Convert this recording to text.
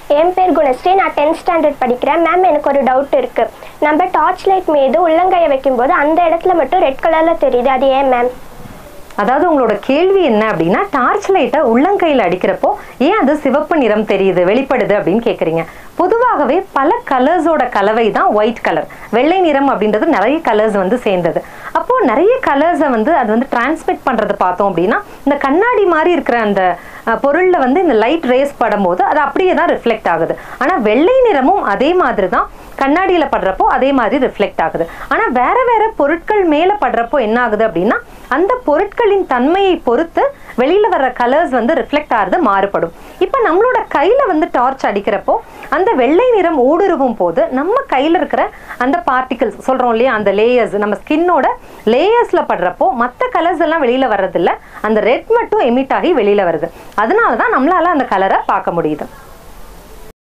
என் பேர் குணஸ்ரீ நான் tenth standard படிக்கிறேன் மேம் எனக்கு ஒரு டவுட் இருக்கு நம்ம டார்ச் லைட் மீது உள்ளங்கையை வைக்கும்போது அந்த இடத்துல மட்டும் ரெட் கலர்ல தெரியுது அது ஏன் மேம் அதாவது உங்களோட கேள்வி என்ன அப்படின்னா டார்ச் லைட்டை உள்ளங்கையில் அடிக்கிறப்போ ஏன் அது சிவப்பு நிறம் தெரியுது வெளிப்படுது அப்படின்னு கேட்குறீங்க பொதுவாகவே பல கலர்ஸோட கலவை தான் ஒயிட் கலர் வெள்ளை நிறம் அப்படின்றது நிறைய கலர்ஸ் வந்து சேர்ந்தது அப்போ நிறைய கலர்ஸை வந்து அது வந்து டிரான்ஸ்மிட் பண்றது பார்த்தோம் அப்படின்னா இந்த கண்ணாடி மாதிரி இருக்கிற அந்த அஹ், பொருள்ல வந்து இந்த லைட் ரேஸ் படும்போது அது அப்படியே தான் ரிஃப்ளெக்ட் ஆகுது ஆனா வெள்ளை நிறமும் அதே மாதிரி தான் கண்ணாடியில படுறப்போ அதே மாதிரி ரிஃப்ளெக்ட் ஆகுது ஆனா வேற வேற பொருட்கள் மேல படுறப்போ என்ன ஆகுது அப்படின்னா அந்த பொருட்களின் தன்மையை பொறுத்து வெளியில வர்ற கலர்ஸ் வந்து ரிஃப்ளெக்ட் ஆகிறது மாறுபடும் இப்போ நம்மளோட கையில வந்து டார்ச் அடிக்கிறப்போ அந்த வெள்ளை நிறம் ஊடுருவும் போது நம்ம கையில இருக்கிற அந்த பார்ட்டிகல்ஸ் சொல்றோம் இல்லையா அந்த லேயர்ஸ் நம்ம ஸ்கின்னோட லேயர்ஸ்ல படுறப்போ மற்ற கலர்ஸ் எல்லாம் வெளியில வர்றதில்ல அந்த ரெட் மட்டும் எமிட் ஆகி வெளியில வருது அதனால தான் நம்மளால அந்த கலரை பார்க்க முடியுது